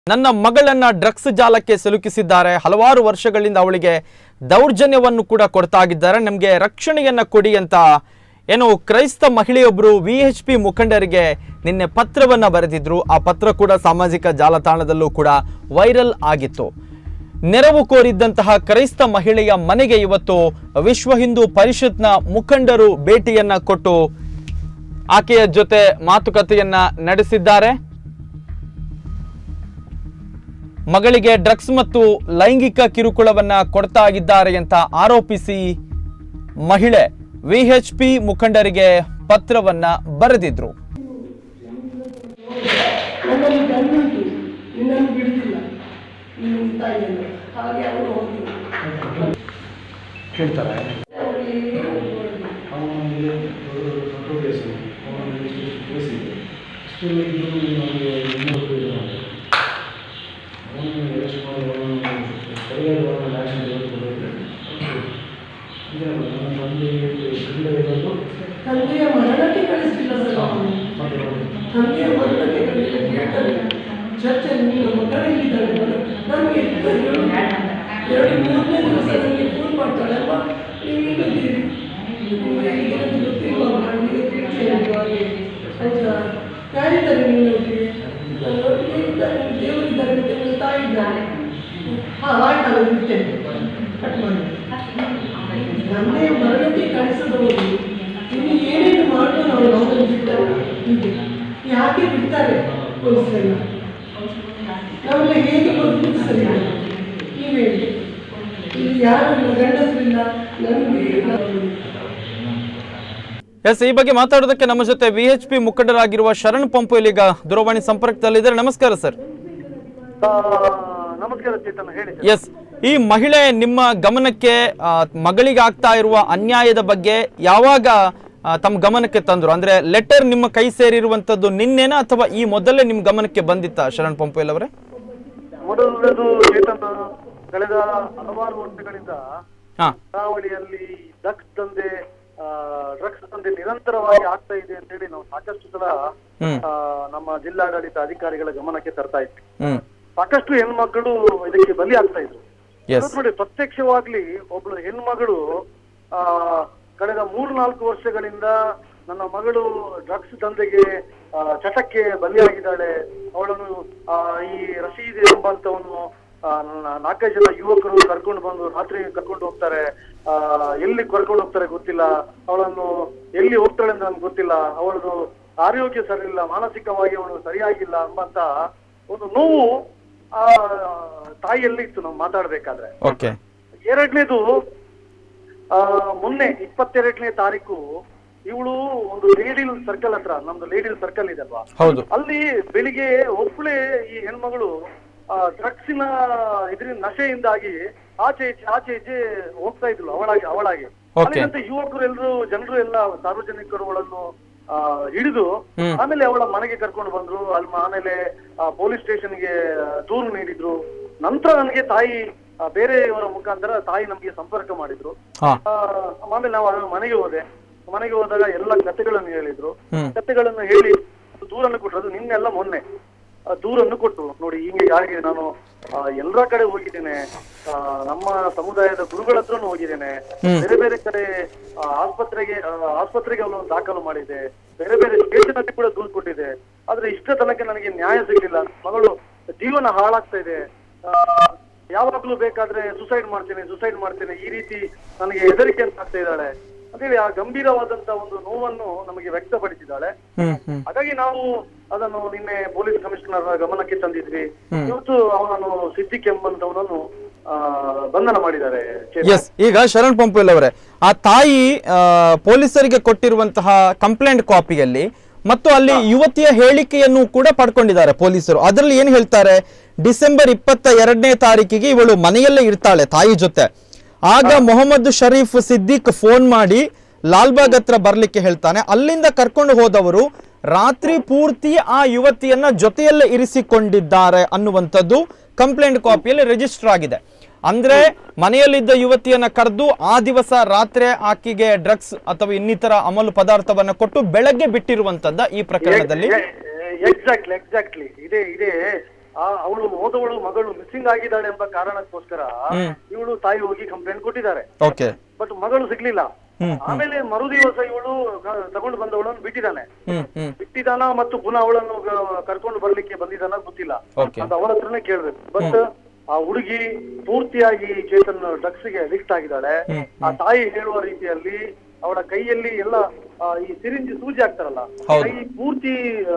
ನನ್ನ ಮಗಳನ್ನ ಡ್ರಗ್ಸ್ ಜಾಲಕ್ಕೆ ಸಿಲುಕಿಸಿದ್ದಾರೆ ಹಲವಾರು ವರ್ಷಗಳಿಂದ ಅವಳಿಗೆ ದೌರ್ಜನ್ಯವನ್ನು ಕೂಡ ಕೊಡ್ತಾ ಇದ್ದಾರೆ ನಮಗೆ ರಕ್ಷಣೆಯನ್ನ ಕೊಡಿ ಅಂತ ಏನು ಕ್ರೈಸ್ತ ಮಹಿಳೆಯೊಬ್ಬರು ವಿ ಎಚ್ ಪಿ ಮುಖಂಡರಿಗೆ ನಿನ್ನೆ ಪತ್ರವನ್ನ ಬರೆದಿದ್ರು ಆ ಪತ್ರ ಕೂಡ ಸಾಮಾಜಿಕ ಜಾಲತಾಣದಲ್ಲೂ ಕೂಡ ವೈರಲ್ ಆಗಿತ್ತು ನೆರವು ಕೋರಿದ್ದಂತಹ ಕ್ರೈಸ್ತ ಮಹಿಳೆಯ ಮನೆಗೆ ಇವತ್ತು ವಿಶ್ವ ಹಿಂದೂ ಪರಿಷತ್ನ ಮುಖಂಡರು ಭೇಟಿಯನ್ನ ಕೊಟ್ಟು ಆಕೆಯ ಜೊತೆ ಮಾತುಕತೆಯನ್ನ ನಡೆಸಿದ್ದಾರೆ ಮಗಳಿಗೆ ಡ್ರಗ್ಸ್ ಮತ್ತು ಲೈಂಗಿಕ ಕಿರುಕುಳವನ್ನ ಕೊಡ್ತಾ ಇದ್ದಾರೆ ಅಂತ ಆರೋಪಿಸಿ ಮಹಿಳೆ ವಿಎಚ್ಪಿ ಮುಖಂಡರಿಗೆ ಪತ್ರವನ್ನ ಬರೆದಿದ್ರು ನನ್ನಲ್ಲಿ ಗಂಡುಂಟು ನಿನ್ನನ್ನು ಬಿಡುತ್ತಿಲ್ಲ ನಿನ್ನ ತಾಯಿಯನ್ನು ಹಾಗೆ ಅವರು ಹೋಗಿ ಕೇಳ್ತಾರೆ ಅವರಿಗೆ ಏನು ಮಾಡೋದು? ಅವನಿಗೆ ದೊಡ್ಡ ಕೇಸು ಅವನಿಗೆ ಇಷ್ಟು ಕೇಸ್ ಇದೆ ಇಷ್ಟು ಇದ್ದರೂ ನಮಗೆ ಇನ್ನೊಂದು ಇದು ಮಾಡಿ ಅವನು ಅರೆಸ್ಟ್ ಮಾಡಿ ಅವನನ್ನು ಸರಿಯಾದ ಅವನ ಆ್ಯಕ್ಷನ್ ತೆಗೆದುಕೊಳ್ಳೋದು ಇದೆ ನನ್ನ ತಂದೆ ಗಂಡ ಇರೋದು ತಂದೆಯ ಮರಣಕ್ಕೆ ಕಳಿಸಲಿಲ್ಲ ಸರ್ ಅವನು ಮತ್ತೆ ಅವನು ತಂದೆಯ ಮರಣಕ್ಕೆ ಕಳಿಸಲಿಲ್ಲ ಕೇಳ್ತಾರೆ ಚರ್ಚಲ್ಲಿ ನಿನ್ನ ಮಗಳು ಇಲ್ಲಿದ್ದಾಳೆ ನಮಗೆ ಎರಡು ಎರಡು ಮೂರನೇ ದಿವಸ ನನಗೆ ಫೋನ್ ಮಾಡ್ತಾಳೆ ಅಮ್ಮ ನೀವು ಇಲ್ಲಿದ್ದೀರಿ ನಿಮಗೆ ಏನಂತ ಗೊತ್ತಿಲ್ವಾ ನನಗೆ ತಿಳಿಸಿ ಹಾಗೆ ಹೌದಾ ಯಾರಿದ್ದಾರೆ ನಿನ್ನೊಟ್ಟಿಗೆ ನನ್ನೊಟ್ಟಿಗೆ ಇದ್ದಾರೆ ದೇವರಿದ್ದಾರೆ ಮತ್ತೆ ನನ್ನ ತಾಯಿ ಇದ್ದಾರೆ ಹಾಂ ಆಯ್ತಲ್ಲ ಬಿಡ್ತೇನೆ ಕಟ್ ಮಾಡಿ ನನ್ನೇ ಮರಣಕ್ಕೆ ಕಳಿಸದವರು ಇನ್ನು ಏನೇನು ಮಾಡಿದ್ರು ನಾವು ನಮ್ಮನ್ನು ಬಿಟ್ಟರು ಹೀಗೆ ಯಾಕೆ ಬಿಡ್ತಾರೆ ಪೊಲೀಸರೆಲ್ಲ ನಾವೆಲ್ಲ ಹೇಗೆ ಬದುಕುದು ಸರಿ ನೀವು ಹೇಳಿ ಇಲ್ಲಿ ಯಾರು ಇಲ್ಲ ಗಂಡಸರಿಲ್ಲ ನನಗೆ ಎಸ್ ಈ ಬಗ್ಗೆ ಮಾತಾಡೋದಕ್ಕೆ ನಮ್ಮ ಜೊತೆ ವಿಎಚ್ಪಿ ಮುಖಂಡರಾಗಿರುವ ಶರಣ್ ಪಂಪು ಇಲ್ಲಿಗ ದೂರವಾಣಿ ಸಂಪರ್ಕದಲ್ಲಿದ್ದಾರೆ ನಮಸ್ಕಾರ ಸರ್ ಆ, ನಮಸ್ಕಾರ ಚೇತನ್ ಹೇಳಿ ಸರ್. ಎಸ್ ಈ ಮಹಿಳೆ ನಿಮ್ಮ ಗಮನಕ್ಕೆ ಆ, ಮಗಳಿಗೆ ಆಗ್ತಾ ಇರುವ ಅನ್ಯಾಯದ ಬಗ್ಗೆ ಯಾವಾಗ ಆ, ತಮ್ಮ ಗಮನಕ್ಕೆ ತಂದ್ರು ಅಂದ್ರೆ ಲೆಟರ್ ನಿಮ್ಮ ಕೈ ಸೇರಿರುವಂತದ್ದು ನಿನ್ನೆನಾ ಅಥವಾ ಈ ಮೊದಲೇ ನಿಮ್ ಗಮನಕ್ಕೆ ಬಂದಿತ್ತಾ ಶರಣ್ ಪಂಪು ಅವರೇ ಮೊದಲನೇದು ಚೇತನ್ ಕಳೆದ ಹಲವಾರು ವರ್ಷಗಳಿಂದ ಹಾ ಕರಾವಳಿಯಲ್ಲಿ ಡ್ರಗ್ಸ್ ದಂಧೆ ಡ್ರಗ್ಸ್ ದಂಧೆ ನಿರಂತರವಾಗಿ ಆಗ್ತಾ ಇದೆ ಅಂತ ಹೇಳಿ ನಾವು ಸಾಕಷ್ಟು ಸಲ ಹ್ಮ್ ಆ, ನಮ್ಮ ಜಿಲ್ಲಾಡಳಿತ ಅಧಿಕಾರಿಗಳ ಗಮನಕ್ಕೆ ತರ್ತಾ ಇದ್ವಿ ಹ್ಮ್ ಸಾಕಷ್ಟು ಹೆಣ್ಮಕ್ಳು ಇದಕ್ಕೆ ಬಲಿ ಆಗ್ತಾ ಇದ್ರು ಎಸ್ ಇವತ್ತು ನೋಡಿ ಪ್ರತ್ಯಕ್ಷವಾಗ್ಲಿ ಒಬ್ಳು ಹೆಣ್ಮಗಳು ಆ ಕಳೆದ ಮೂರ್ ನಾಲ್ಕು ವರ್ಷಗಳಿಂದ ನನ್ನ ಮಗಳು ಡ್ರಗ್ಸ್ ದಂಧೆಗೆ ಆ, ಚಟಕ್ಕೆ ಬಲಿಯಾಗಿದ್ದಾಳೆ ಅವಳನ್ನು ಆ, ಈ ರಶೀದ್ ಎಂಬಂತವನು ಆ, ನ- ನಾಲ್ಕೈದು ಜನ ಯುವಕರು ಕರ್ಕೊಂಡು ಬಂದು ರಾತ್ರಿ ಕರ್ಕೊಂಡು ಹೋಗ್ತಾರೆ ಆ, ಎಲ್ಲಿ ಕರ್ಕೊಂಡು ಹೋಗ್ತಾರೆ ಗೊತ್ತಿಲ್ಲ ಅವಳನ್ನು ಎಲ್ಲಿ ಹೋಗ್ತಾಳೆ ಅಂತ ನಮ್ಗೆ ಗೊತ್ತಿಲ್ಲ ಅವಳದು ಆರೋಗ್ಯ ಸರಿಯಿಲ್ಲ ಮಾನಸಿಕವಾಗಿ ಅವಳು ಸರಿಯಾಗಿಲ್ಲ ಎಂಬಂತ ಒಂದು ನೋವು ಆ ತಾಯಿಯಲ್ಲಿ ಇತ್ತು ನಾವು ಮಾತಾಡ್ಬೇಕಾದ್ರೆ ಓಕೆ ಎರಡನೇದು ಆ ಮೊನ್ನೆ ಇಪ್ಪತ್ತೆರಡನೇ ತಾರೀಕು ಇವಳು ಒಂದು ಲೇಡಿಲ್ ಸರ್ಕಲ್ ಹತ್ರ ನಮ್ದು ಲೇಡಿಲ್ ಸರ್ಕಲ್ ಇದಲ್ವಾ ಹೌದು ಅಲ್ಲಿ ಬೆಳಿಗ್ಗೆ ಒಬ್ಬಳೇ ಈ ಹೆಣ್ಮಗಳು ಡ್ರಗ್ಸಿನ ಇದ್ರಿಂದ ನಶೆಯಿಂದಾಗಿ ಆಚೆ ಈಚೆ ಆಚೆ ಈಚೆ ಹೋಗ್ತಾ ಇದ್ಲು ಅವಳಾಗಿ ಅವಳಾಗಿ Okay. ಅಲ್ಲಿಂದ ಯುವಕರು ಎಲ್ಲರೂ ಜನರು ಎಲ್ಲ ಸಾರ್ವಜನಿಕರು ಅವಳನ್ನು ಆ, ಹಿಡಿದು ಹ್ಮ್. ಆಮೇಲೆ ಅವಳ ಮನೆಗೆ ಕರ್ಕೊಂಡು ಬಂದ್ರು ಅಲ್ಲಿ ಆಮೇಲೆ ಪೊಲೀಸ್ ಸ್ಟೇಷನ್ಗೆ ದೂರು ನೀಡಿದ್ರು ನಂತರ ನನಗೆ ತಾಯಿ ಆ, ಬೇರೆಯವರ ಮುಖಾಂತರ ತಾಯಿ ನಮಗೆ ಸಂಪರ್ಕ ಮಾಡಿದ್ರು ಹಾ ಆ, ಆಮೇಲೆ ನಾವು ಅವ್ರ ಮನೆಗೆ ಹೋದೆ ಮನೆಗೆ ಹೋದಾಗ ಎಲ್ಲ ಕಥೆಗಳನ್ನು ಹೇಳಿದ್ರು ಹ್ಮ್ ಕಥೆಗಳನ್ನು ಹೇಳಿ ದೂರನ್ನು ಕೊಟ್ಟರು ಅದು ನಿನ್ನೆಲ್ಲ ಮೊನ್ನೆ ಆ ದೂರನ್ನು ಕೊಟ್ಟು ನೋಡಿ ಹಿಂಗೆ ಯಾರಿಗೆ ನಾನು ಆ, ಎಲ್ಲರ ಕಡೆ ಹೋಗಿದ್ದೇನೆ ಆ, ನಮ್ಮ ಸಮುದಾಯದ ಗುರುಗಳ ಹತ್ರನೂ ಹೋಗಿದ್ದೇನೆ ಹ್ಮ್. ಬೇರೆ ಬೇರೆ ಕಡೆ ಆ, ಆಸ್ಪತ್ರೆಗೆ ಆ, ಆಸ್ಪತ್ರೆಗೆ ಅವಳು ದಾಖಲು ಮಾಡಿದೆ ಬೇರೆ ಬೇರೆ ಸ್ಟೇಷನ್ ಅಲ್ಲಿ ಕೂಡ ದೂರು ಕೊಟ್ಟಿದೆ ಆದ್ರೆ ಇಷ್ಟ ತನಕ ನನಗೆ ನ್ಯಾಯ ಸಿಗ್ಲಿಲ್ಲ ಮಗಳು ಜೀವನ ಹಾಳಾಗ್ತಾ ಇದೆ ಆ, ಯಾವಾಗ್ಲೂ ಬೇಕಾದ್ರೆ ಸುಸೈಡ್ ಮಾಡ್ತೇನೆ ಸುಸೈಡ್ ಮಾಡ್ತೇನೆ ಈ ರೀತಿ ನನಗೆ ಹೆದರಿಕೆ ಅಂತ ಆಗ್ತಾ ಇದ್ದಾಳೆ ಅಂತೇಳಿ ಆ ಗಂಭೀರವಾದಂತ ಒಂದು ನೋವನ್ನು ನಮಗೆ ವ್ಯಕ್ತಪಡಿಸಿದ್ದಾಳೆ ಹ್ಮ್ ಹ್ಮ್ ಹಾಗಾಗಿ ನಾವು ಅದನ್ನು ನಿನ್ನೆ ಪೊಲೀಸ್ ಕಮಿಷನರ್ ಗಮನಕ್ಕೆ ತಂದಿದ್ವಿ ಹ್ಮ್. ಇವತ್ತು ಅವನನ್ನು ಸಿದ್ದಿಕ್ ಎಂಬಂತವನನ್ನು ಆ, ಬಂಧನ ಮಾಡಿದ್ದಾರೆ ಚೇತನ್. ಎಸ್ ಈಗ ಶರಣ್ ಪಂಪುಲ್ ಅವರೇ ಆ ತಾಯಿ ಆ, ಪೊಲೀಸರಿಗೆ ಕೊಟ್ಟಿರುವಂತಹ ಕಂಪ್ಲೇಂಟ್ ಕಾಪಿಯಲ್ಲಿ ಮತ್ತು ಅಲ್ಲಿ ಯುವತಿಯ ಹೇಳಿಕೆಯನ್ನು ಕೂಡ ಪಡ್ಕೊಂಡಿದ್ದಾರೆ ಪೊಲೀಸರು ಅದರಲ್ಲಿ ಏನ್ ಹೇಳ್ತಾರೆ ಡಿಸೆಂಬರ್ ಇಪ್ಪತ್ತ ಎರಡನೇ ತಾರೀಕಿಗೆ ಇವಳು ಮನೆಯಲ್ಲೇ ಇರ್ತಾಳೆ ತಾಯಿ ಜೊತೆ ಆಗ ಮೊಹಮ್ಮದ್ ಶರೀಫ್ ಸಿದ್ದಿಕ್ ಫೋನ್ ಮಾಡಿ ಲಾಲ್ಬಾಗ್ ಹತ್ರ ಬರ್ಲಿಕ್ಕೆ ಹೇಳ್ತಾನೆ ಅಲ್ಲಿಂದ ಕರ್ಕೊಂಡು ಹೋದವರು ರಾತ್ರಿ ಪೂರ್ತಿ ಆ ಯುವತಿಯನ್ನ ಜೊತೆಯಲ್ಲೇ ಇರಿಸಿಕೊಂಡಿದ್ದಾರೆ ಅನ್ನುವಂಥದ್ದು ಕಂಪ್ಲೇಂಟ್ ಕಾಪಿಯಲ್ಲಿ ರಿಜಿಸ್ಟರ್ ಆಗಿದೆ ಅಂದ್ರೆ ಮನೆಯಲ್ಲಿದ್ದ ಯುವತಿಯನ್ನ ಕರೆದು ಆ ದಿವಸ ರಾತ್ರಿ ಆಕೆಗೆ ಡ್ರಗ್ಸ್ ಅಥವಾ ಇನ್ನಿತರ ಅಮಲು ಪದಾರ್ಥವನ್ನ ಕೊಟ್ಟು ಬೆಳಗ್ಗೆ ಬಿಟ್ಟಿರುವಂತದ್ದ ಈ ಪ್ರಕರಣದಲ್ಲಿ ಎಕ್ಸಾಕ್ಟ್ಲಿ ಎಕ್ಸಾಕ್ಟ್ಲಿ ಇದೇ ಇದೇ ಆ ಅವಳು ಹೋದವಳು ಮಗಳು ಮಿಸ್ಸಿಂಗ್ ಆಗಿದ್ದಾಳೆ ಎಂಬ ಕಾರಣಕ್ಕೋಸ್ಕರ ಹ್ಮ್. ಇವಳು ತಾಯಿ ಹೋಗಿ ಕಂಪ್ಲೇಂಟ್ ಕೊಟ್ಟಿದ್ದಾರೆ ಓಕೆ ಬಟ್ ಮಗಳು ಸಿಗ್ಲಿಲ್ಲ ಹ್ಮ್ ಆಮೇಲೆ ಮರುದಿವಸ ಇವಳು ಕ- ತಗೊಂಡು ಬಂದವಳನ್ನು ಬಿಟ್ಟಿದ್ದಾನೆ ಹ್ಮ್ ಹ್ಮ್ ಬಿಟ್ಟಿದಾನ ಮತ್ತು ಪುನಃ ಅವಳನ್ನು ಗ- ಕರ್ಕೊಂಡು ಬರ್ಲಿಕ್ಕೆ ಬಂದಿದ್ದಾನ ಗೊತ್ತಿಲ್ಲ ಓಕೆ ಅದು ಅವಳ ಹತ್ರನೇ ಕೇಳ್ಬೇಕು ಬಟ್ ಆ ಹುಡುಗಿ ಪೂರ್ತಿಯಾಗಿ ಚೇತನ್ ಡ್ರಗ್ಸ್ ಗೆ ಅಡಿಕ್ಟ್ ಆಗಿದ್ದಾಳೆ ಹ್ಮ್, ಆ ತಾಯಿ ಹೇಳುವ ರೀತಿಯಲ್ಲಿ ಅವಳ ಕೈಯಲ್ಲಿ ಎಲ್ಲ ಆ, ಈ ಸಿರಿಂಜ್ ಸೂಜಿ ಆಗ್ತಾರಲ್ಲ ಹೌದು. ಕೈ ಪೂರ್ತಿ ಆ,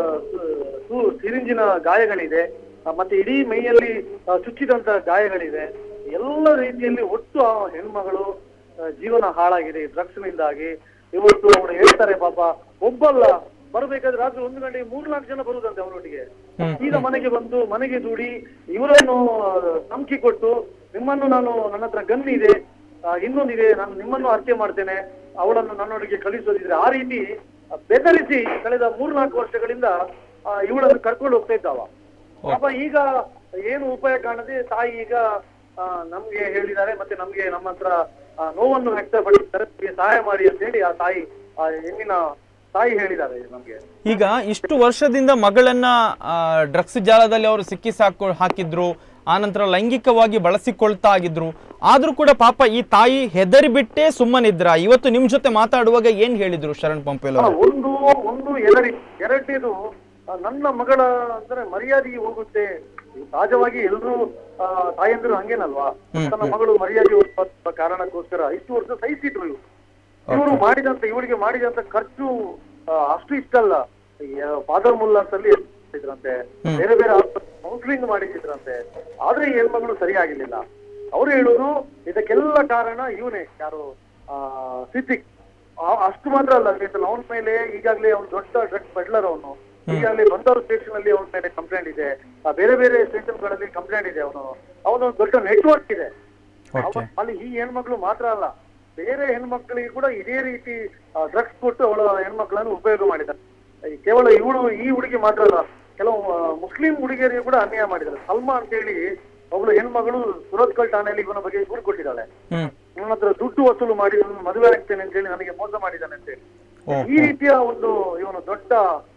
ಸು- ಸಿರಿಂಜಿನ ಗಾಯಗಳಿದೆ ಆ, ಮತ್ತೆ ಇಡೀ ಮೈಯಲ್ಲಿ ಆ, ಚುಚ್ಚಿದಂತ ಗಾಯಗಳಿದೆ ಎಲ್ಲ ರೀತಿಯಲ್ಲಿ ಒಟ್ಟು ಆ ಹೆಣ್ಮಗಳು ಆ, ಜೀವನ ಹಾಳಾಗಿದೆ ಡ್ರಗ್ಸ್ ನಿಂದಾಗಿ ಇವತ್ತು ಅವಳು ಹೇಳ್ತಾರೆ ಪಾಪ ಒಬ್ಬಲ್ಲ ಬರಬೇಕಾದ್ರೆ ರಾತ್ರಿ ಒಂದು ಗಂಟೆಗೆ ಮೂರ್ನಾಲ್ಕು ಜನ ಬರುದಂತೆ ಅವರೊಟ್ಟಿಗೆ ಹ್ಮ್. ಈಗ ಮನೆಗೆ ಬಂದು ಮನೆಗೆ ದೂಡಿ ಇವರನ್ನು ಧಮಕಿ ಕೊಟ್ಟು ನಿಮ್ಮನ್ನು ನಾನು ನನ್ನ ಹತ್ರ ಗನ್ ಇದೆ ಆ, ಇನ್ನೊಂದಿದೆ ನಾನು ನಿಮ್ಮನ್ನು ಹತ್ಯೆ ಮಾಡ್ತೇನೆ ಅವಳನ್ನು ನನ್ನೊಳಗೆ ಕಳಿಸೋದಿದ್ರೆ ಆ ರೀತಿ ಬೆದರಿಸಿ ಕಳೆದ ಮೂರ್ನಾಲ್ಕು ವರ್ಷಗಳಿಂದ ಆ, ಇವಳನ್ನು ಕರ್ಕೊಂಡು ಹೋಗ್ತಾ ಇದ್ದಾವ ಪಾಪ ಈಗ ಏನು ಉಪಾಯ ಕಾಣದೆ ತಾಯಿ ಈಗ ಆ, ನಮ್ಗೆ ಹೇಳಿದ್ದಾರೆ ಮತ್ತೆ ನಮ್ಗೆ ನಮ್ಮ ಹತ್ರ ಆ, ನೋವನ್ನು ವ್ಯಕ್ತಪಡಿಸಿದ್ದಾರೆ ನಮ್ಗೆ ಸಹಾಯ ಮಾಡಿ ಅಂತ ಹೇಳಿ ಆ ತಾಯಿ ಆ ಹೆಣ್ಣಿನ ತಾಯಿ ಹೇಳಿದ್ದಾರೆ ನಮ್ಗೆ ಈಗ ಇಷ್ಟು ವರ್ಷದಿಂದ ಮಗಳನ್ನ ಡ್ರಗ್ಸ್ ಜಾಲದಲ್ಲಿ ಅವರು ಸಿಕ್ಕಿ ಸಾಕು ಹಾಕಿದ್ರು ಆನಂತರ ಲೈಂಗಿಕವಾಗಿ ಬಳಸಿಕೊಳ್ತಾ ಆಗಿದ್ರು ಆದ್ರೂ ಕೂಡ ಪಾಪ ಈ ತಾಯಿ ಹೆದರಿ ಬಿಟ್ಟೇ ಸುಮ್ಮನಿದ್ರ ಇವತ್ತು ನಿಮ್ ಜೊತೆ ಮಾತಾಡುವಾಗ ಏನ್ ಹೇಳಿದ್ರು ಶರಣ್ ಪಂಪೇಲ್ ಆ, ಅವರು ಒಂದು ಒಂದು ಎರಡಿ ಎರಡನೇದು ಆ, ನನ್ನ ಮಗಳ ಅಂದ್ರೆ ಮರ್ಯಾದೆಗೆ ಹೋಗುತ್ತೆ ಸಹಜವಾಗಿ ಎಲ್ಲರೂ ತಾಯಂದಿರು ಹಂಗೇನಲ್ವಾ ಹ್ಮ್, ತನ್ನ ಮಗಳು ಮರ್ಯಾದೆ ಹೋಗುವ ಕಾರಣಕ್ಕೋಸ್ಕರ ಇಷ್ಟು ವರ್ಷ ಸಹಿಸಿದ್ರು ಇವ್ರು ಇವರು ಮಾಡಿದಂತ ಇವಳಿಗೆ ಮಾಡಿದಂತ ಖರ್ಚು ಆ, ಅಷ್ಟು ಇಷ್ಟಲ್ಲ ಫಾದರ್ ಮುಲ್ಲಾ ಅಂತಲ್ಲಿ ಇದ್ರಂತೆ ಹ್ಮ್. ಬೇರೆ ಬೇರೆ ಕೌನ್ಸಿಲಿಂಗ್ ಮಾಡಿದ್ರಂತೆ ಆದ್ರೆ ಈ ಹೆಣ್ಮಗಳು ಸರಿಯಾಗಿರ್ಲಿಲ್ಲ ಅವ್ರು ಹೇಳುದು ಇದಕ್ಕೆಲ್ಲ ಕಾರಣ ಇವನೇ ಯಾರು ಆ ಸಿದ್ದಿಕ್ ಆ- ಅಷ್ಟು ಮಾತ್ರ ಅಲ್ಲ ಚೇತನ್ ಅವನ ಮೇಲೆ ಈಗಾಗಲೇ ಅವ್ನು ದೊಡ್ಡ ಡ್ರಗ್ ಪೆಡ್ಲರ್ ಅವನು ಈಗಾಗಲೇ ಬಂದೂರು ಸ್ಟೇಷನ್ ಅಲ್ಲಿ ಅವನ ಮೇಲೆ ಕಂಪ್ಲೇಂಟ್ ಇದೆ ಆ ಬೇರೆ ಬೇರೆ ಸ್ಟೇಷನ್ ಗಳಲ್ಲಿ ಕಂಪ್ಲೇಂಟ್ ಇದೆ ಅವನು ಅವನು ದೊಡ್ಡ ನೆಟ್ವರ್ಕ್ ಇದೆ ಓಕೆ ಅವ- ಅಲ್ಲಿ ಈ ಹೆಣ್ಮಕ್ಳು ಮಾತ್ರ ಅಲ್ಲ ಬೇರೆ ಹೆಣ್ಮಕ್ಳಿಗೆ ಕೂಡ ಇದೇ ರೀತಿ ಡ್ರಗ್ಸ್ ಕೊಟ್ಟು ಅವಳ ಹೆಣ್ಮಕ್ಳನ್ನು ಉಪಯೋಗ ಮಾಡಿದ್ದಾರೆ ಈ ಕೇವಲ ಇವಳು ಈ ಹುಡುಗಿ ಮಾತ್ರ ಅಲ್ಲ ಕೆಲವು ಆ, ಮುಸ್ಲಿಂ ಹುಡುಗಿಯರಿಗೆ ಕೂಡ ಅನ್ಯಾಯ ಮಾಡಿದ್ದಾರೆ ಸಲ್ಮಾ ಅಂತ ಹೇಳಿ ಅವಳು ಹೆಣ್ಮಗಳು ಸುರತ್ಕಲ್ ಠಾಣೆಯಲ್ಲಿ ಇವನ ಬಗ್ಗೆ ದೂರು ಕೊಟ್ಟಿದ್ದಾಳೆ ಹ್ಮ್ ನನ್ನ ಹತ್ರ ದುಡ್ಡು ವಸೂಲು ಮಾಡಿ ನನ್ನ ಮದುವೆ ಆಗ್ತೇನೆ ಅಂತ ಹೇಳಿ ನನಗೆ ಮೋಸ ಮಾಡಿದ್ದಾನೆ ಅಂತ ಹೇಳಿ ಓ, ಈ ರೀತಿಯ ಒಂದು ಇವನು ದೊಡ್ಡ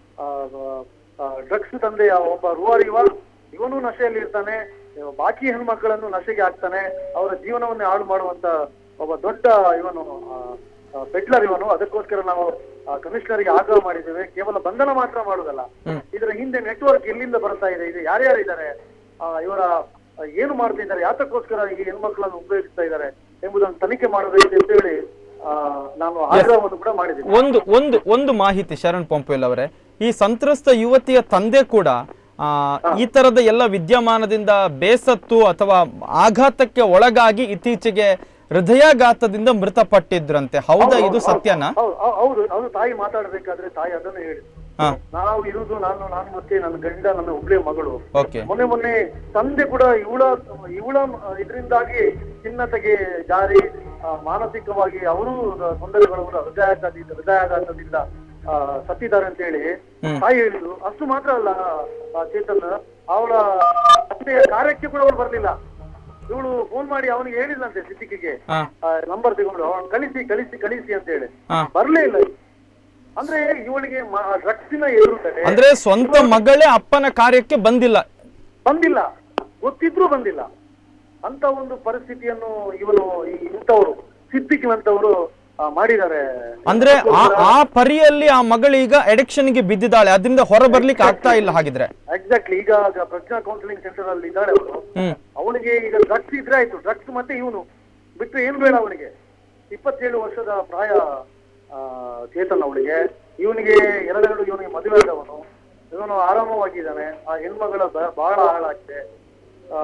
ಡ್ರಗ್ಸ್ ತಂದೆಯ ಒಬ್ಬ ರೂವಾರಿವ ಇವನು ನಶೆಯಲ್ಲಿ ಇರ್ತಾನೆ ಇವ ಬಾಕಿ ಹೆಣ್ಮಕ್ಕಳನ್ನು ನಶೆಗೆ ಹಾಕ್ತಾನೆ ಅವರ ಜೀವನವನ್ನೇ ಹಾಳು ಮಾಡುವಂತ ಒಬ್ಬ ದೊಡ್ಡ ಇವನು ಪೆಟ್ಲರ್ ಇವನು ಅದಕ್ಕೋಸ್ಕರ ನಾವು ಕಮಿಷನರ್ಗೆ ಆಗ್ರಹ ಮಾಡಿದ್ದೇವೆ ಕೇವಲ ಬಂಧನ ಮಾತ್ರ ಮಾಡುವುದಲ್ಲ ಹ್ಮ್. ಇದರ ಹಿಂದೆ ನೆಟ್ವರ್ಕ್ ಎಲ್ಲಿಂದ ಬರ್ತಾ ಇದೆ ಇದು ಯಾರ್ಯಾರಿದ್ದಾರೆ ಆ, ಇವರ ಆ, ಏನು ಮಾಡ್ತಾ ಇದ್ದಾರೆ ಯಾತಕ್ಕೋಸ್ಕರ ಈ ಹೆಣ್ಮಕ್ಳನ್ನು ಉಪಯೋಗಿಸ್ತಾ ಇದ್ದಾರೆ ಎಂಬುದನ್ನು ತನಿಖೆ ಮಾಡಬೇಕು ಅಂತ ಹೇಳಿ ಆ, ನಾನು ಆಗ್ರಹವನ್ನು ಕೂಡ ಮಾಡಿದ್ದೀನಿ ಒಂದು ಒಂದು ಒಂದು ಮಾಹಿತಿ ಶರಣ್ ಪಂಪೇಲ್ ಅವರೇ ಈ ಸಂತ್ರಸ್ತ ಯುವತಿಯ ತಂದೆ ಕೂಡ ಆ, ಈ ತರದ ಎಲ್ಲ ವಿದ್ಯಮಾನದಿಂದ ಬೇಸತ್ತು ಅಥವಾ ಆಘಾತಕ್ಕೆ ಒಳಗಾಗಿ ಇತ್ತೀಚೆಗೆ ಹೃದಯಾಘಾತದಿಂದ ಮೃತಪಟ್ಟಿದ್ರಂತೆ ಹೌದಾ ಇದು ಸತ್ಯನಾ ಹೌದು ಹೌದು, ಹೌದು ಅದು ತಾಯಿ ಮಾತಾಡ್ಬೇಕಾದ್ರೆ ತಾಯಿ ಅದನ್ನು ಹೇಳಿ ಹಾ ನಾವು ಇರುವುದು ನಾನು ನಾನು ಮತ್ತೆ ನನ್ನ ಗಂಡ ನನ್ನ ಒಬ್ಳೆ ಮಗಳು ಓಕೆ ಮೊನ್ನೆ ಮೊನ್ನೆ ತಂದೆ ಕೂಡ ಇವಳ ಇವಳ ಇದರಿಂದಾಗಿ ಖಿನ್ನತೆಗೆ ಜಾರಿ ಆ, ಮಾನಸಿಕವಾಗಿ ಅವರು ತೊಂದರೆಗಳು ಹೃದಯಾಘಾತದಿಂದ ಹೃದಯಾಘಾತದಿಂದ ಆ, ಸತ್ತಿದ್ದಾರೆ ಅಂತ ಹೇಳಿ ಹ್ಮ್. ತಾಯಿ ಹೇಳಿದ್ರು ಅಷ್ಟು ಮಾತ್ರ ಅಲ್ಲ ಆ, ಚೇತನ್ ಅವಳ ತಂದೆಯ ಕಾರ್ಯಕ್ಕೆ ಕೂಡ ಅವಳು ಬರ್ಲಿಲ್ಲ ಇವಳು ಫೋನ್ ಮಾಡಿ ಅವನಿಗೆ ಹೇಳಿಲ್ಲಂತೆ ಸಿದ್ದಿಕಿಗೆ ಹಾ ನಂಬರ್ ತಗೊಂಡು ಅವನು ಕಳಿಸಿ ಕಳಿಸಿ ಕಳಿಸಿ ಅಂತ ಹೇಳಿ ಹಾ ಬರ್ಲೇ ಇಲ್ಲ ಅಂದ್ರೆ ಇವಳಿಗೆ ಡ್ರಗ್ಸಿನ ಎದುರುತ್ತದೆ ಅಂದ್ರೆ ಸ್ವಂತ ಮಗಳೇ ಅಪ್ಪನ ಕಾರ್ಯಕ್ಕೆ ಬಂದಿಲ್ಲ ಬಂದಿಲ್ಲ ಗೊತ್ತಿದ್ರೂ ಬಂದಿಲ್ಲ ಅಂತ ಒಂದು ಪರಿಸ್ಥಿತಿಯನ್ನು ಇವನು ಈ ಇಂಥವರು ಸಿದ್ದಿಕ್ಕಿನಂತವರು ಆ, ಮಾಡಿದ್ದಾರೆ ಅಂದ್ರೆ ಆ ಆ ಪರಿಯಲ್ಲಿ ಆ ಮಗಳೀಗ addiction ಗೆ ಬಿದ್ದಿದ್ದಾಳೆ ಅದರಿಂದ ಹೊರ ಬರ್ಲಿಕ್ಕೆ ಆಗ್ತಾ ಇಲ್ಲ ಹಾಗಿದ್ರೆ ಎಕ್ಸಾಕ್ಟ್ಲಿ ಈಗ ಆಗ ಪ್ರಜ್ಞಾ ಕೌನ್ಸಿಲಿಂಗ್ ಸೆಂಟರ್ ಅಲ್ಲಿ ಇದ್ದಾಳೆ ಅವಳು ಹ್ಮ್ ಅವನಿಗೆ ಈಗ ಡ್ರಗ್ಸ್ ಇದ್ರೆ ಆಯ್ತು ಡ್ರಗ್ಸ್ ಮತ್ತೆ ಇವನು ಬಿಟ್ಟು ಏನು ಬೇಡ ಅವನಿಗೆ ಇಪ್ಪತ್ತೇಳು ವರ್ಷದ ಪ್ರಾಯ ಆ, ಚೇತನ್ ಅವಳಿಗೆ ಇವನಿಗೆ ಎರಡೆರಡು ಇವನಿಗೆ ಮದುವೆ ಆದವನು ಇವನು ಆರಾಮವಾಗಿದ್ದಾನೆ ಆ ಹೆಣ್ಮಗಳ ಬ- ಬಹಳ ಹಾಳಾಗಿದೆ ಆ,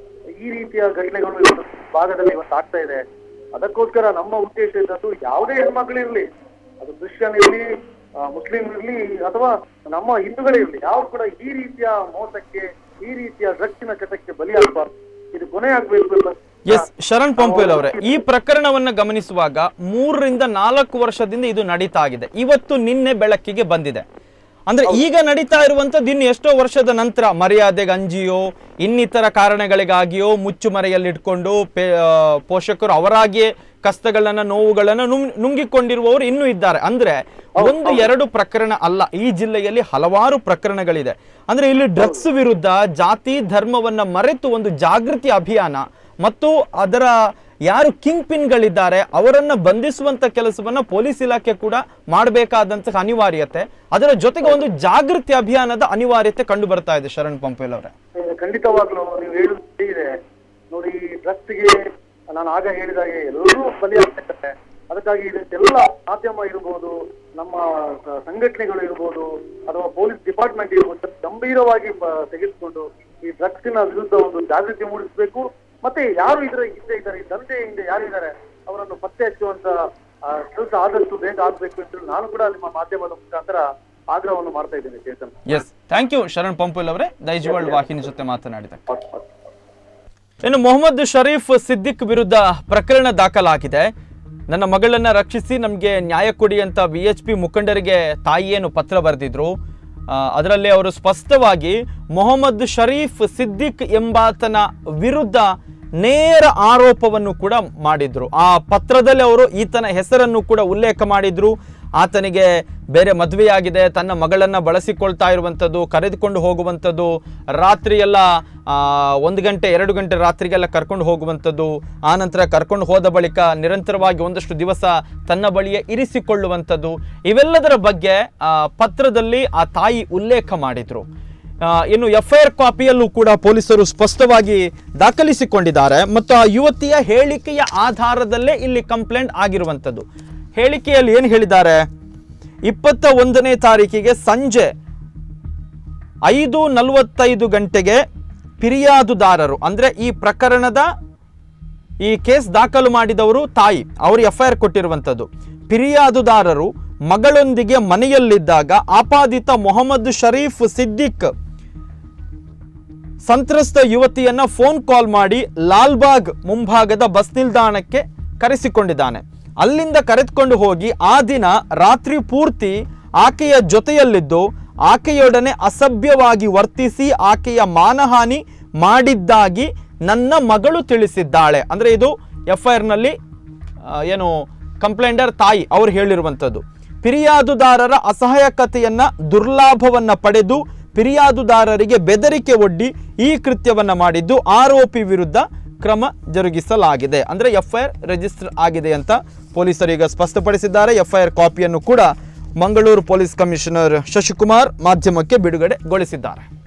ಈ ರೀತಿಯ ಘಟನೆಗಳು ಇವತ್ತು ಭಾಗದಲ್ಲಿ ಇವತ್ತು ಆಗ್ತಾ ಇದೆ ಅದಕ್ಕೋಸ್ಕರ ನಮ್ಮ ಉದ್ದೇಶ ಇದ್ದದ್ದು ಯಾವುದೇ ಹೆಣ್ಮಕ್ಳಿರ್ಲಿ ಅದು ಕ್ರಿಶ್ಚಿಯನ್ ಇರ್ಲಿ ಆ, ಮುಸ್ಲಿಂ ಇರ್ಲಿ ಅಥವಾ ನಮ್ಮ ಹಿಂದೂಗಳೇ ಇರ್ಲಿ ಯಾರು ಕೂಡ ಈ ರೀತಿಯ ಮೋಸಕ್ಕೆ ಈ ರೀತಿಯ ಡ್ರಗ್ಸಿನ ಚಟಕ್ಕೆ ಬಲಿಯಾಗಬಾರ್ದು ಇದು ಕೊನೆ ಆಗ್ಬೇಕು ಎಸ್ ಶರಣ್ ಪಂಪೇಲ್ ಅವರೇ ಈ ಪ್ರಕರಣವನ್ನ ಗಮನಿಸುವಾಗ ಮೂರರಿಂದ ನಾಲ್ಕು ವರ್ಷದಿಂದ ಇದು ನಡೀತಾ ಇದೆ ಇವತ್ತು ನಿನ್ನೆ ಬೆಳಕಿಗೆ ಬಂದಿದೆ ಅಂದ್ರೆ ಈಗ ನಡೀತಾ ಇರುವಂತದ್ದು ಇನ್ನು ಎಷ್ಟೋ ವರ್ಷದ ನಂತರ ಮರ್ಯಾದೆಗೆ ಅಂಜಿಯೋ ಇನ್ನಿತರ ಕಾರಣಗಳಿಗಾಗಿಯೋ ಮುಚ್ಚುಮರೆಯಲ್ಲಿ ಇಟ್ಕೊಂಡು ಪೇ ಆ, ಪೋಷಕರು ಅವರಾಗಿಯೇ ಕಷ್ಟಗಳನ್ನ ನೋವುಗಳನ್ನ ನುಂಗ್ ನುಂಗಿಕೊಂಡಿರುವವರು ಇನ್ನೂ ಇದ್ದಾರೆ ಅಂದ್ರೆ ಒಂದು ಎರಡು ಪ್ರಕರಣ ಅಲ್ಲ ಈ ಜಿಲ್ಲೆಯಲ್ಲಿ ಹಲವಾರು ಪ್ರಕರಣಗಳಿದೆ ಅಂದ್ರೆ ಇಲ್ಲಿ ಡ್ರಗ್ಸ್ ವಿರುದ್ಧ ಜಾತಿ ಧರ್ಮವನ್ನ ಮರೆತು ಒಂದು ಜಾಗೃತಿ ಅಭಿಯಾನ ಮತ್ತು ಅದರ ಯಾರು ಕಿಂಗ್ ಪಿನ್ಗಳಿದ್ದಾರೆ ಅವರನ್ನ ಬಂಧಿಸುವಂತ ಕೆಲಸವನ್ನ ಪೊಲೀಸ್ ಇಲಾಖೆ ಕೂಡ ಮಾಡಬೇಕಾದಂತಹ ಅನಿವಾರ್ಯತೆ ಅದರ ಜೊತೆಗೆ ಒಂದು ಜಾಗೃತಿ ಅಭಿಯಾನದ ಅನಿವಾರ್ಯತೆ ಕಂಡು ಬರ್ತಾ ಇದೆ ಶರಣ್ ಪಂಪೇಲ್ ಅವರೇ ಇದು ಖಂಡಿತವಾಗ್ಲೂ ನೀವು ಹೇಳುದು ಸರಿ ಇದೆ ನೋಡಿ ಡ್ರಗ್ಸ್ಗೆ ನಾನು ಆಗ ಹೇಳಿದಾಗೆ ಎಲ್ಲರೂ ಬಲಿಯಾಗ್ತಾರೆ ಅದಕ್ಕಾಗಿ ಇದಕ್ಕೆಲ್ಲ ಮಾಧ್ಯಮ ಇರ್ಬೋದು ನಮ್ಮ ಸ- ಸಂಘಟನೆಗಳು ಇರ್ಬೋದು ಅಥವಾ ಪೊಲೀಸ್ ಡಿಪಾರ್ಟ್ಮೆಂಟ್ ಇರ್ಬೋದು ಗಂಭೀರವಾಗಿ ಪ- ತೆಗೆದುಕೊಂಡು ಈ ಡ್ರಗ್ಸಿನ ವಿರುದ್ಧ ಒಂದು ಜಾಗೃತಿ ಮೂಡಿಸಬೇಕು ಮತ್ತೆ ಯಾರು ಇದರ ಹಿಂದೆ ಇದ್ದಾರೆ ಈ ದಂಧೆ ಹಿಂದೆ ಯಾರಿದ್ದಾರೆ ಅವರನ್ನು ಪತ್ತೆ ಹಚ್ಚುವಂತ ಆ, ಕೆಲಸ ಆದಷ್ಟು ಬೇಗ ಆಗ್ಬೇಕು ಅಂತ ಹೇಳಿ ನಾನು ಕೂಡ ನಿಮ್ಮ ಮಾಧ್ಯಮದ ಮುಖಾಂತರ ಆಗ್ರಹವನ್ನು ಮಾಡ್ತಾ ಇದ್ದೇನೆ Chetan yes thank you Sharan Pumpwell ಅವರೇ ದೈಜವಾಳ್ ವಾಹಿನಿ ಜೊತೆ ಮಾತನಾಡಿದ ಇನ್ನು ಮೊಹಮ್ಮದ್ ಶರೀಫ್ ಸಿದ್ದಿಕ್ ವಿರುದ್ಧ ಪ್ರಕರಣ ದಾಖಲಾಗಿದೆ ನನ್ನ ಮಗಳನ್ನ ರಕ್ಷಿಸಿ ನಮಗೆ ನ್ಯಾಯ ಕೊಡಿ ಅಂತ ವಿ ಎಚ್ ಪಿ ಮುಖಂಡರಿಗೆ ತಾಯಿಯೇನು ಪತ್ರ ಬರೆದಿದ್ರು ಅದರಲ್ಲಿ ಅವರು ಸ್ಪಷ್ಟವಾಗಿ ಮೊಹಮ್ಮದ್ ಶರೀಫ್ ಸಿದ್ದಿಕ್ ಎಂಬಾತನ ವಿರುದ್ಧ ನೇರ ಆರೋಪವನ್ನು ಕೂಡ ಮಾಡಿದ್ರು ಆ ಪತ್ರದಲ್ಲಿ ಅವರು ಈತನ ಹೆಸರನ್ನು ಕೂಡ ಉಲ್ಲೇಖ ಮಾಡಿದ್ರು ಆತನಿಗೆ ಬೇರೆ ಮದುವೆಯಾಗಿದೆ ತನ್ನ ಮಗಳನ್ನ ಬಳಸಿಕೊಳ್ತಾ ಇರುವಂಥದ್ದು ಕರೆದುಕೊಂಡು ಹೋಗುವಂಥದ್ದು ರಾತ್ರಿ ಎಲ್ಲ ಆ, ಒಂದು ಗಂಟೆ ಎರಡು ಗಂಟೆ ರಾತ್ರಿಗೆಲ್ಲ ಕರ್ಕೊಂಡು ಹೋಗುವಂಥದ್ದು ಆನಂತರ ಕರ್ಕೊಂಡು ಹೋದ ಬಳಿಕ ನಿರಂತರವಾಗಿ ಒಂದಷ್ಟು ದಿವಸ ತನ್ನ ಬಳಿಯೇ ಇರಿಸಿಕೊಳ್ಳುವಂಥದ್ದು ಇವೆಲ್ಲದರ ಬಗ್ಗೆ ಆ, ಪತ್ರದಲ್ಲಿ ಆ ತಾಯಿ ಉಲ್ಲೇಖ ಮಾಡಿದ್ರು ಆ, ಇನ್ನು ಎಫ್ ಐ ಆರ್ ಕಾಪಿಯಲ್ಲೂ ಕೂಡ ಪೊಲೀಸರು ಸ್ಪಷ್ಟವಾಗಿ ದಾಖಲಿಸಿಕೊಂಡಿದ್ದಾರೆ ಮತ್ತು ಆ ಯುವತಿಯ ಹೇಳಿಕೆಯ ಆಧಾರದಲ್ಲೇ ಇಲ್ಲಿ ಕಂಪ್ಲೇಂಟ್ ಆಗಿರುವಂಥದ್ದು ಹೇಳಿಕೆಯಲ್ಲಿ ಏನು ಹೇಳಿದ್ದಾರೆ ಇಪ್ಪತ್ತ ಒಂದನೇ ತಾರೀಕಿಗೆ ಸಂಜೆ ಐದು ನಲವತ್ತೈದು ಗಂಟೆಗೆ ಫಿರ್ಯಾದುದಾರರು ಅಂದ್ರೆ ಈ ಪ್ರಕರಣದ ಈ ಕೇಸ್ ದಾಖಲು ಮಾಡಿದವರು ತಾಯಿ ಅವರು ಎಫ್ ಐ ಆರ್ ಕೊಟ್ಟಿರುವಂಥದ್ದು ಫಿರ್ಯಾದುದಾರರು ಮಗಳೊಂದಿಗೆ ಮನೆಯಲ್ಲಿದ್ದಾಗ ಆಪಾದಿತ ಮೊಹಮ್ಮದ್ ಶರೀಫ್ ಸಿದ್ದಿಕ್ ಸಂತ್ರಸ್ತ ಯುವತಿಯನ್ನ ಫೋನ್ ಕಾಲ್ ಮಾಡಿ ಲಾಲ್ಬಾಗ್ ಮುಂಭಾಗದ ಬಸ್ ನಿಲ್ದಾಣಕ್ಕೆ ಕರೆಸಿಕೊಂಡಿದ್ದಾನೆ ಅಲ್ಲಿಂದ ಕರೆದುಕೊಂಡು ಹೋಗಿ ಆ ದಿನ ರಾತ್ರಿ ಪೂರ್ತಿ ಆಕೆಯ ಜೊತೆಯಲ್ಲಿದ್ದು ಆಕೆಯೊಡನೆ ಅಸಭ್ಯವಾಗಿ ವರ್ತಿಸಿ ಆಕೆಯ ಮಾನಹಾನಿ ಮಾಡಿದ್ದಾಗಿ ನನ್ನ ಮಗಳು ತಿಳಿಸಿದ್ದಾಳೆ ಅಂದ್ರೆ ಇದು ಎಫ್ ಐ ಆರ್ನಲ್ಲಿ ಏನು ಕಂಪ್ಲೇಂಡರ್ ತಾಯಿ ಅವ್ರು ಹೇಳಿರುವಂಥದ್ದು ಫಿರ್ಯಾದುದಾರರ ಅಸಹಾಯಕತೆಯನ್ನ ದುರ್ಲಾಭವನ್ನ ಪಡೆದು ಫಿರ್ಯಾದುದಾರರಿಗೆ ಬೆದರಿಕೆ ಒಡ್ಡಿ ಈ ಕೃತ್ಯವನ್ನ ಮಾಡಿದ್ದು ಆರೋಪಿ ವಿರುದ್ಧ ಕ್ರಮ ಜರುಗಿಸಲಾಗಿದೆ ಅಂದ್ರೆ ಎಫ್ ಐ ಆರ್ ರಿಜಿಸ್ಟರ್ ಆಗಿದೆ ಅಂತ ಪೊಲೀಸರು ಈಗ ಸ್ಪಷ್ಟಪಡಿಸಿದ್ದಾರೆ ಎಫ್ ಐ ಆರ್ ಕಾಪಿಯನ್ನು ಕೂಡ ಮಂಗಳೂರು ಪೊಲೀಸ್ ಕಮಿಷನರ್ ಶಶಿಕುಮಾರ್ ಮಾಧ್ಯಮಕ್ಕೆ ಬಿಡುಗಡೆಗೊಳಿಸಿದ್ದಾರೆ